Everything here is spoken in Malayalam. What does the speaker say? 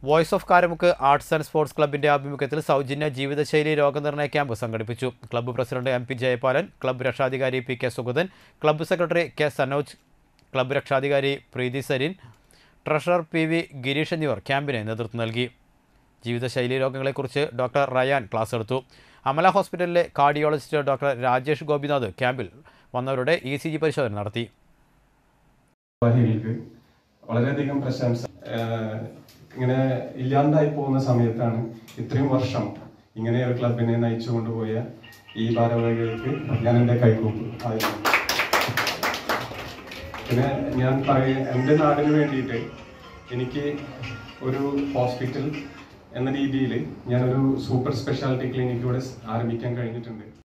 voice of Karamukku arts and sports ക്ലബിന്റെ ആഭിമുഖ്യത്തിൽ സൗജന്യ ജീവിതശൈലി രോഗനിർണയ ക്യാമ്പ് സംഘടിപ്പിച്ചു club president M P Jayapalan club രക്ഷാധികാരി P K Sugathan club secretary K Sanoj club രക്ഷാധികാരി Preethi Sarin treasurer P V Gireesh എന്നിവർ ക്യാമ്പിന് നേതൃത്വം നൽകി ജീവിതശൈലി രോഗങ്ങളെക്കുറിച്ച് ഡോക്ടർ റയാൻ ക്ലാസ് എടുത്തു അമല ഹോസ്പിറ്റലിലെ കാർഡിയോളജിസ്റ്റ് ഡോക്ടർ രാജേഷ് ഗോപിനാഥ് ക്യാമ്പിൽ വന്നവരുടെ ഇ സി ജി പരിശോധന നടത്തി ഭാര്യകൾക്ക് വളരെയധികം പ്രശംസ ആഹ് ഇങ്ങനെ ഇല്ലാണ്ടായി പോകുന്ന സമയത്താണ് ഇത്രയും വർഷം ഇങ്ങനെ ഒരു ക്ലബിനെ നയിച്ചു കൊണ്ടുപോയ ഈ ഭാരവാഹികൾക്ക് ഞാൻ എൻ്റെ കൈകൂപ്പ് ആയിരുന്നു പിന്നെ ഞാൻ പറയ എൻ്റെ നാടിന് വേണ്ടിയിട്ട് എനിക്ക് ഒരു ഹോസ്പിറ്റൽ എന്ന രീതിയിൽ ഞാനൊരു സൂപ്പർ സ്പെഷ്യാലിറ്റി ക്ലിനിക്ക് ഇവിടെ ആരംഭിക്കാൻ കഴിഞ്ഞിട്ടുണ്ട്